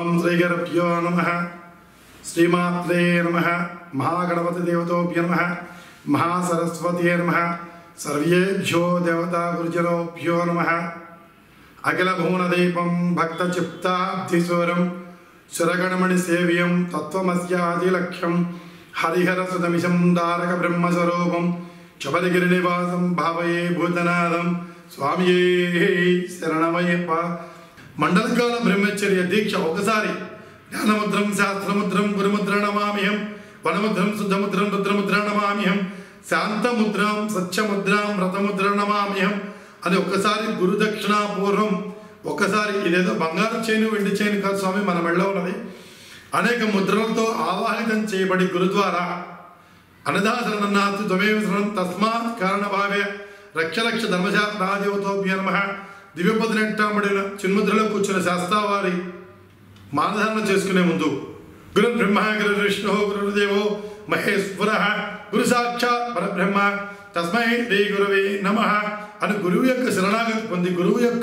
ఓం శ్రీగరభ్యో నమ శ్రీమాత్రే నమ మహాగణపతి దేవతోభ్య నమ మహాసరస్వతే నమ సర్వేభ్యో దేవతా గురుజనోభ్యో నమ అఖిల భువనదీపం భక్తచిత్తాబ్ధిస్వరం సురగణమణి సేవ్యం తత్వమస్యాదిలక్ష్యం హరిహర సుతమిషం దారక బ్రహ్మస్వరూపం శబరిగిరినివాసం భావయే భూతనాథం స్వామియే శరణమయ్యప్ప మండలకాల బ్రహ్మచర్య దీక్ష ఒకసారి జ్ఞానముద్రం శాస్త్రముద్రం గురుముద్ర నమామిహం వనముద్రం శుద్ధముద్రం రుద్రముద్ర నమామిహం శాంతముద్రం సత్యముద్రం వ్రతముద్ర నమామిహం అని ఒక్కసారి గురుదక్షిణ పూర్వం ఒక్కసారి ఇదేదో బంగారు చేను వెండి చేను కాదు స్వామి మన మెళ్ళ ఉన్నది అనేక ముద్రలతో ఆవాహితం చేయబడి గురు ద్వారా అనదాశరణనాథ్ త్వమేవ శరణం తస్మాత్ కారణభావే రక్ష రక్ష ధర్మశాస్త్రాదేవతోభ్య నమ దివ్యపదినెట్టామడిన చిన్ముద్రలో కూర్చున్న శాస్త్రావారి మానధారణ చేసుకునే ముందు గురు బ్రహ్మ గురు విష్ణు గురుదేవో మహేశ్వర గురు సాక్షాత్ పరబ్రహ్మ తస్మై శ్రీ గురువే నమ అని గురువు యొక్క శరణాగతి పొంది గురువు యొక్క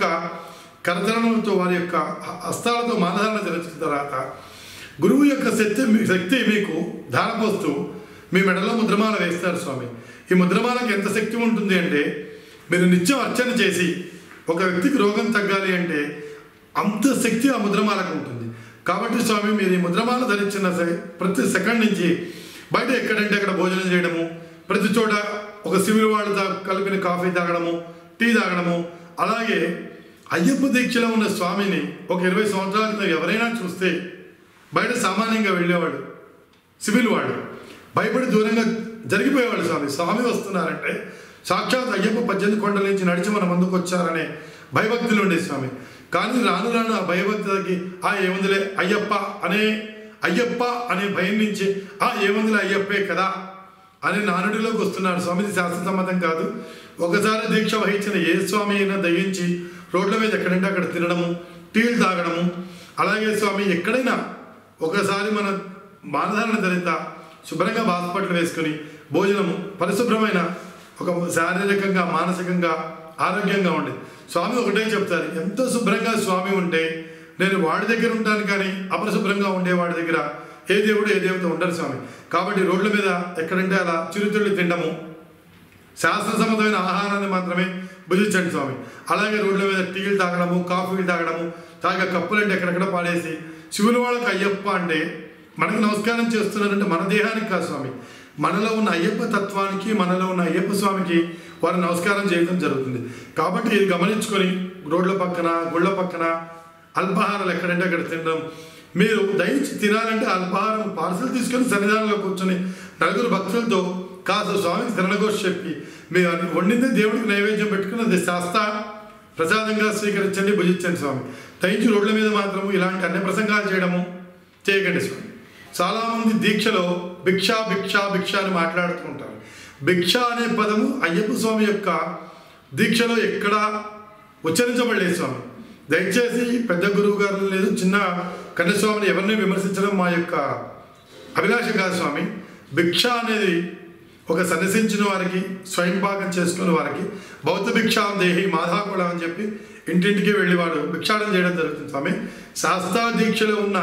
కరచరణలతో వారి యొక్క హస్తాలతో మానధారణ జరిచిన తర్వాత గురువు యొక్క శక్తి మీ- శక్తి మీకు ధారపోస్తూ మీ మెడలో ముద్రమాల వేస్తారు స్వామి ఈ ముద్రమాలకి ఎంత శక్తి ఉంటుంది అంటే మీరు నిత్యం అర్చన చేసి ఒక వ్యక్తికి రోగం తగ్గాలి అంటే అంత శక్తి ఆ ముద్రమాలకు ఉంటుంది కాబట్టి స్వామి మీరు ఈ ముద్రమాల ధరించిన సె- ప్రతి సెకండ్ నుంచి బయట ఎక్కడంటే అక్కడ భోజనం చేయడము ప్రతి చోట ఒక సివిల్ వాళ్ళు తా- కలిపిన కాఫీ తాగడము టీ తాగడము అలాగే అయ్యప్ప దీక్షలో ఉన్న స్వామిని ఒక ఇరవై సంవత్సరాల క్రితం ఎవరైనా చూస్తే బయట సామాన్యంగా వెళ్ళేవాడు సివిల్ వాడు భయపడి దూరంగా జరిగిపోయేవాడు స్వామి స్వామి వస్తున్నారంటే సాక్షాత్ అయ్యప్ప పద్దెనిమిది కొండల నుంచి నడిచి మన ముందుకు వచ్చారనే భయభక్తులు ఉండే స్వామి కానీ రాను రాను ఆ భయభక్తులకి ఆ ఏముందిలే అయ్యప్ప అనే అయ్యప్ప అనే భయం నుంచి ఆ ఏముందిలే అయ్యప్పే కదా అనే నానుడిలోకి వస్తున్నాడు స్వామిది శాస్త్రసమ్మతం కాదు ఒకసారి దీక్ష వహించిన ఏ స్వామి అయినా దయించి రోడ్ల మీద ఎక్కడంటే అక్కడ తినడము టీలు తాగడము అలాగే స్వామి ఎక్కడైనా ఒకసారి మన మానధారణ ధరిత శుభ్రంగా బాస్పట్లు వేసుకుని భోజనము పరిశుభ్రమైన ఒక శారీరకంగా మానసికంగా ఆరోగ్యంగా ఉండే స్వామి ఒకటే చెప్తారు ఎంతో శుభ్రంగా స్వామి ఉంటే నేను వాడి దగ్గర ఉంటాను కానీ అపరిశుభ్రంగా ఉండే వాడి దగ్గర ఏ దేవుడు ఏ దేవత ఉండరు స్వామి కాబట్టి రోడ్ల మీద ఎక్కడంటే అలా చిరుతిళ్ళు తినడము శాస్త్రసమ్మతమైన ఆహారాన్ని మాత్రమే భుజించండి స్వామి అలాగే రోడ్ల మీద టీలు తాగడము కాఫీలు తాగడము తాగే కప్పులంటే ఎక్కడెక్కడ పాడేసి శివుని వాళ్ళకి అయ్యప్ప అంటే మనకి నమస్కారం చేస్తున్నారంటే మన దేహానికి కాదు స్వామి మనలో ఉన్న అయ్యప్ప తత్వానికి మనలో ఉన్న అయ్యప్ప స్వామికి వారు నమస్కారం చేయడం జరుగుతుంది కాబట్టి ఇది గమనించుకొని రోడ్ల పక్కన గుళ్ళ పక్కన అల్పాహారాలు ఎక్కడంటే అక్కడ తినడం మీరు దయించి తినాలంటే అల్పాహారం పార్సల్ తీసుకొని సన్నిధానంలో కూర్చొని నలుగురు భక్తులతో కాస్త స్వామికి శరణఘోష చెప్పి మీరు అది వండింది దేవుడికి నైవేద్యం పెట్టుకుని అది శాస్త్ర ప్రసాదంగా స్వీకరించండి భుజించండి స్వామి దయించి రోడ్ల మీద మాత్రము ఇలాంటి అన్ని ప్రసంగాలు చేయడము చేయకండి స్వామి చాలామంది దీక్షలో భిక్ష భిక్ష భిక్ష అని మాట్లాడుతూ ఉంటారు భిక్ష అనే పదము అయ్యప్ప స్వామి యొక్క దీక్షలో ఎక్కడా ఉచ్చరించబడలేదు స్వామి దయచేసి పెద్ద గురువు గారు లేదు చిన్న కన్యస్వామిని ఎవరిని విమర్శించడం మా యొక్క అభిలాష కాదు స్వామి భిక్ష అనేది ఒక సన్యసించిన వారికి స్వయం పాకం చేసుకున్న వారికి బౌద్ధ భిక్షాం దేహి మాధాకుళం అని చెప్పి ఇంటింటికి వెళ్ళి వాడు భిక్షాటం చేయడం జరుగుతుంది స్వామి శాస్త్ర దీక్షలో ఉన్న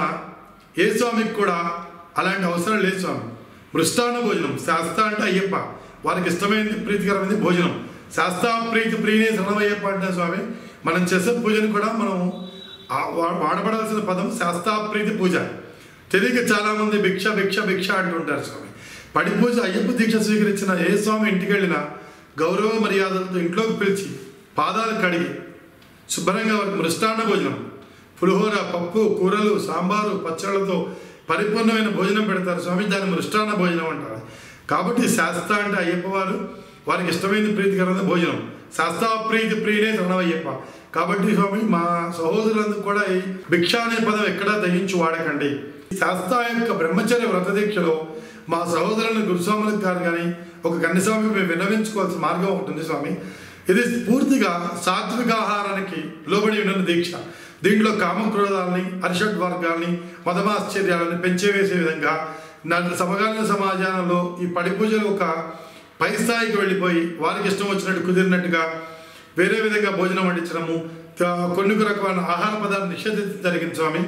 ఏ స్వామికి కూడా అలాంటి అవసరం లేదు స్వామి మృష్టాన్న భోజనం శాస్త్ర అంటే అయ్యప్ప వారికి ఇష్టమైనది ప్రీతికరమైనది భోజనం శాస్త్ర ప్రీతి ప్రియనే శరణమయ్యప్ప అంటే స్వామి మనం చేసే పూజను కూడా మనం ఆ- వా- వాడబడాల్సిన పదం శాస్త్ర ప్రీతి పూజ తెలియక చాలామంది భిక్ష భిక్ష భిక్ష అంటుంటారు స్వామి పడి పూజ అయ్యప్ప దీక్ష స్వీకరించిన ఏ స్వామి ఇంటికి వెళ్ళినా గౌరవ మర్యాదలతో ఇంట్లోకి పిలిచి పాదాలు కడిగి శుభ్రంగా వారికి మృష్టాన్న భోజనం పులిహోర పప్పు కూరలు సాంబారు పచ్చళ్ళతో పరిపూర్ణమైన భోజనం పెడతారు స్వామి దాన్ని మృష్టాన్న భోజనం అంటారు కాబట్టి శాస్త్ర అంటే అయ్యప్ప వారు వారికి ఇష్టమైన ప్రీతికరమైన భోజనం శాస్త్ర ప్రీతి ప్రియనే శరణమయ్యప్ప కాబట్టి స్వామి మా సహోదరులందరూ కూడా ఈ భిక్ష అనే పదం ఎక్కడా దయించి వాడకండి శాస్త్ర యొక్క బ్రహ్మచర్య వ్రత దీక్షలో మా సహోదరులను గురుస్వాములకు గారు కానీ ఒక కన్యస్వామికి మేము విన్నవించుకోవాల్సిన మార్గం ఉంటుంది స్వామి ఇది పూర్తిగా సాత్విక ఆహారానికి లోబడి ఉన్న దీక్ష దీంట్లో కామక్రోధాలని అరిషడ్ వర్గాల్ని మదమాశ్చర్యాలని పెంచివేసే విధంగా నాటి సమకాలీన సమాజంలో ఈ పడి పూజలు ఒక పై స్థాయికి వెళ్ళిపోయి వారికి ఇష్టం వచ్చినట్టు కుదిరినట్టుగా వేరే విధంగా భోజనం వడ్డించడము త- కొన్ని రకమైన ఆహార పదార్థాలు నిషేధించడం జరిగింది స్వామి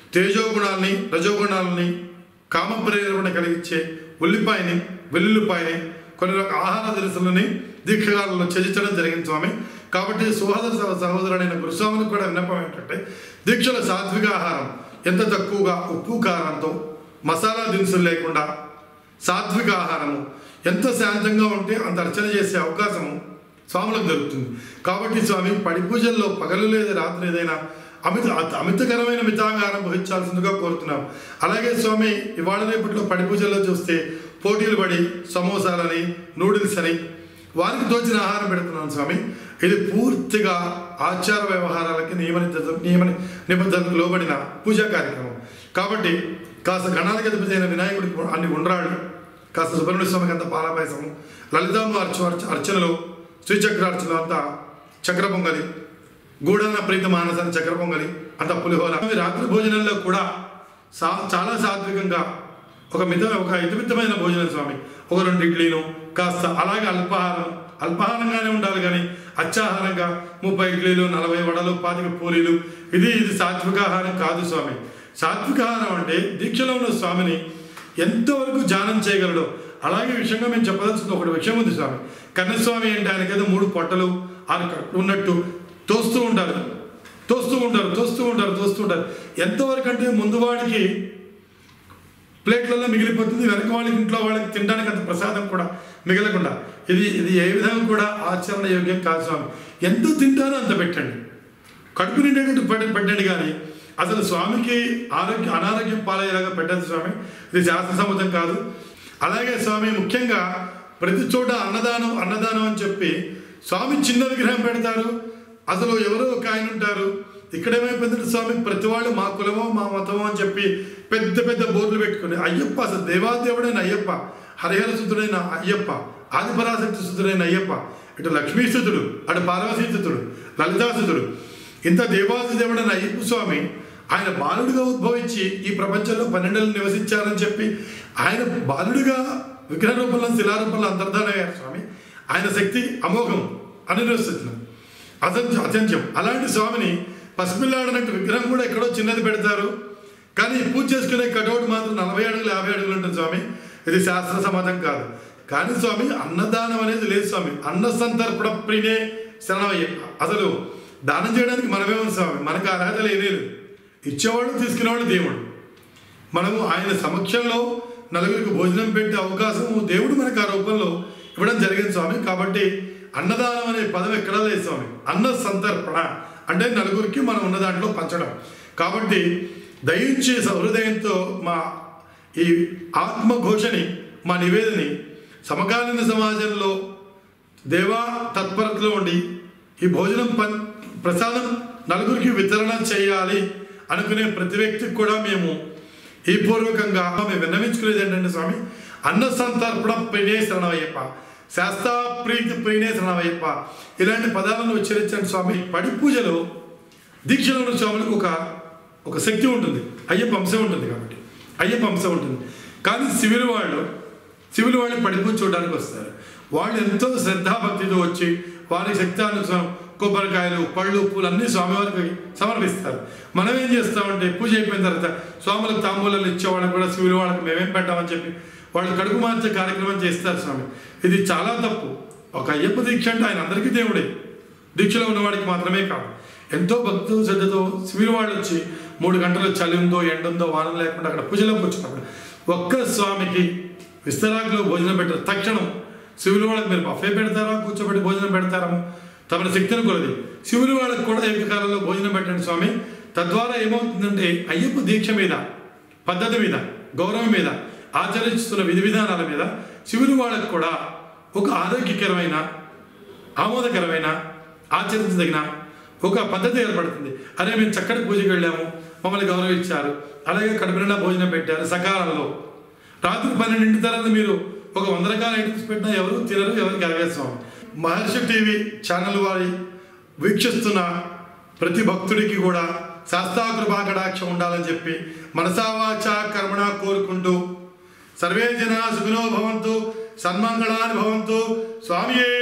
తేజోగుణాలని రజోగుణాలని కామ ప్రేరణ కలిగించే ఉల్లిపాయని వెల్లుల్లిపాయని కొన్ని రకాల ఆహార దినుసులని దీక్షకాలంలో త్యజించడం జరిగింది స్వామి కాబట్టి సుహోదర సహ- సహోదరుడైన గురుస్వామికి కూడా విన్నపం ఏంటంటే దీక్షల సాత్విక ఆహారం ఎంత తక్కువగా ఉప్పు కారంతో మసాలా దినుసులు లేకుండా సాత్విక ఆహారము ఎంత శాంతంగా ఉంటే అంత అర్చన చేసే అవకాశము స్వాములకు దొరుకుతుంది కాబట్టి స్వామి పడి పూజల్లో పగలు లేదా రాత్రి ఏదైనా అమిత అత- అమితకరమైన మితాగారం వహించాల్సిందిగా కోరుతున్నాం అలాగే స్వామి ఇవాళ రేపట్లో పడి పూజల్లో చూస్తే పోటీలు పడి సమోసాలని నూడిల్స్ అని వారికి తోచిన ఆహారం పెడుతున్నాను స్వామి ఇది పూర్తిగా ఆచార వ్యవహారాలకి నియమ నిబద్ధ- నియమ నిబంధనలకు లోబడిన పూజా కార్యక్రమం కాబట్టి కాస్త గణాలకు అధిపతి అయిన వినాయకుడికి అన్ని ఉండ్రాళ్ళు కాస్త సుబ్రహ్మణ్య స్వామికి అంత పాలాపాయసము లలితాంబ అర్చ అర్చ- అర్చనలు శ్రీచక్రార్చనలు అంతా చక్ర పొంగలి గూఢన ప్రీత మానసాన్ని చక్ర పొంగలి అంత పులిహోర అవి రాత్రి భోజనంలో కూడా సా చాలా సాత్వికంగా ఒక మిత ఒక ఇతిమితమైన భోజనం స్వామి ఒక రెండు ఇడ్లీలు కాస్త అలాగే అల్పాహారం అల్పాహారంగానే ఉండాలి కానీ అత్యాహారంగా ముప్పై ఇడ్లీలు నలభై వడలు పాతిక పూరీలు ఇది ఇది సాత్వికాహారం కాదు స్వామి సాత్వికాహారం అంటే దీక్షలో ఉన్న స్వామిని ఎంతవరకు ధ్యానం చేయగలడో అలాగే విషయంగా మేము చెప్పదలుచుకున్న ఒకటి విషయం ఉంది స్వామి కన్నస్వామి అంటే ఆయనకేదో మూడు పొట్టలు ఆరు కట్లు ఉన్నట్టు తోస్తూ ఉంటారు తోస్తూ ఉంటారు తోస్తూ ఉంటారు తోస్తూ ఉంటారు ఎంతవరకు అంటే ముందు వాడికి ప్లేట్లలో మిగిలిపోతుంది వెనక వాళ్ళకి ఇంట్లో వాళ్ళకి తినడానికి అంత ప్రసాదం కూడా మిగలకుండా ఇది ఇది ఏ విధంగా కూడా ఆచరణ యోగ్యం కాదు స్వామి ఎంత తింటారో అంత పెట్టండి కడుపు నిండేటట్టు పెట్ట- పెట్టండి కానీ అసలు స్వామికి ఆరోగ్య అనారోగ్యం పాలయ్యేలాగా పెట్టదు స్వామి ఇది శాస్త్రసమ్మతం కాదు అలాగే స్వామి ముఖ్యంగా ప్రతి చోట అన్నదానం అన్నదానం అని చెప్పి స్వామి చిన్న విగ్రహం పెడతారు అసలు ఎవరో ఒక ఆయన ఉంటారు ఇక్కడేమైపోయిందంటే స్వామి ప్రతి వాళ్ళు మా కులమో మా మతమో అని చెప్పి పెద్ద పెద్ద బోర్డులు పెట్టుకుని అయ్యప్ప అసలు దేవాదేవుడైన అయ్యప్ప హరిహర సుతుడైన అయ్యప్ప ఆదిపరాశక్తి సుతుడైన అయ్యప్ప ఇటు లక్ష్మీసుతుడు అటు పార్వతీసుతుడు లలితాసుతుడు ఇంత దేవాది దేవుడైన అయ్యప్ప స్వామి ఆయన బాలుడిగా ఉద్భవించి ఈ ప్రపంచంలో పన్నెండేళ్ళు నివసించారని చెప్పి ఆయన బాలుడిగా విగ్రహ రూపంలో శిలారూపంలో అంతర్ధానమయ్యారు స్వామి ఆయన శక్తి అమోఘం అనిరస్తున్నారు అసంఖ్యం అత్యంత్యం అలాంటి స్వామిని పసిపిల్లాడనట్టు విగ్రహం కూడా ఎక్కడో చిన్నది పెడతారు కానీ పూజ చేసుకునే కటౌట్ మాత్రం నలభై అడుగులు యాభై అడుగులు ఉంటుంది స్వామి ఇది శాస్త్ర సమ్మతం కాదు కానీ స్వామి అన్నదానం అనేది లేదు స్వామి అన్న సంతర్పణ ప్రినే శరణమయ్య అసలు దానం చేయడానికి మనమే ఉంది స్వామి మనకు అర్హత లేనే లేదు ఇచ్చేవాడు తీసుకునేవాడు దేవుడు మనము ఆయన సమక్షంలో నలుగురికి భోజనం పెట్టే అవకాశం దేవుడు మనకు ఆ రూపంలో ఇవ్వడం జరిగింది స్వామి కాబట్టి అన్నదానం అనే పదం ఎక్కడా లేదు స్వామి అన్న సంతర్పణ అంటే నలుగురికి మనం ఉన్న దాంట్లో పంచడం కాబట్టి దయించి సహృదయంతో మా ఈ ఆత్మఘోషని మా నివేదని సమకాలీన సమాజంలో దేవా తత్పరతలో ఉండి ఈ భోజనం పన్ ప్రసాదం నలుగురికి వితరణ చేయాలి అనుకునే ప్రతి వ్యక్తికి కూడా మేము ఈ పూర్వకంగా మేము విన్నవించుకునేది ఏంటంటే స్వామి అన్న సంతర్పణ ప్రియే శరణమయ్యప్ప శాస్త్ర ప్రీతి ప్రియే శరణమయ్యప్ప ఇలాంటి పదాలను ఉచ్చరించండి స్వామి పడి పూజలో దీక్షలో ఉన్న స్వాములకు ఒక ఒక శక్తి ఉంటుంది అయ్యప్ప అంశం ఉంటుంది కాబట్టి అయ్యప్ప అంశం ఉంటుంది కానీ సివిల్ వాళ్ళు సివిల్ వాళ్ళు పడిపూజ చూడడానికి వస్తారు వాళ్ళు ఎంతో శ్రద్ధాభక్తితో వచ్చి వారి శక్తి అనుసారం కొబ్బరికాయలు పళ్ళు పూలు అన్నీ స్వామివారికి సమర్పిస్తారు మనం ఏం చేస్తామంటే పూజ అయిపోయిన తర్వాత స్వాములకు తాంబూలాలు ఇచ్చే వాళ్ళకి కూడా సివిల్ వాళ్ళకి మేమేం పెట్టామని చెప్పి వాళ్ళు కడుపు మార్చే కార్యక్రమం చేస్తారు స్వామి ఇది చాలా తప్పు ఒక అయ్యప్ప దీక్ష అంటే ఆయన అందరికీ దేవుడే దీక్షలో ఉన్నవాడికి మాత్రమే కాదు ఎంతో భక్తు శ్రద్ధతో శిబిర వాళ్ళు వచ్చి మూడు గంటలు చలి ఉందో ఎండ ఉందో వానం లేకుండా అక్కడ పూజలోకి వచ్చినప్పుడు ఒక్క స్వామికి విస్తరాకులో భోజనం పెట్టారు తక్షణం శివుని వాళ్ళకి మీరు బఫే పెడతారా కూర్చోబెట్టి భోజనం పెడతారా తమ శక్తిని కొలది శివుని వాళ్ళకి కూడా ఏకకాలంలో భోజనం పెట్టండి స్వామి తద్వారా ఏమవుతుందంటే అయ్యప్ప దీక్ష మీద పద్ధతి మీద గౌరవం మీద ఆచరిస్తున్న విధి విధానాల మీద శివుని వాళ్ళకి కూడా ఒక ఆరోగ్యకరమైన ఆమోదకరమైన ఆచరించదగిన ఒక పద్ధతి ఏర్పడుతుంది అరే మేము చక్కటి పూజకి వెళ్ళాము మమ్మల్ని గౌరవించారు అలాగే కడుపు నిండా భోజనం పెట్టారు సకాలంలో రాత్రి పన్నెండింటి తర్వాత మీరు ఒక వంద రకాల ఐటమ్స్ పెట్టినా ఎవరు తినరు ఎవరికి అరగేస్తాం మహర్షి టీవీ ఛానల్ వారి వీక్షిస్తున్న ప్రతి భక్తుడికి కూడా శాస్త్రాకృపా కటాక్షం ఉండాలని చెప్పి మనసావాచ కర్మణ కోరుకుంటూ సర్వే జనా సుఖినో భవంతు సన్మంగళాన్ని భవంతు స్వామియే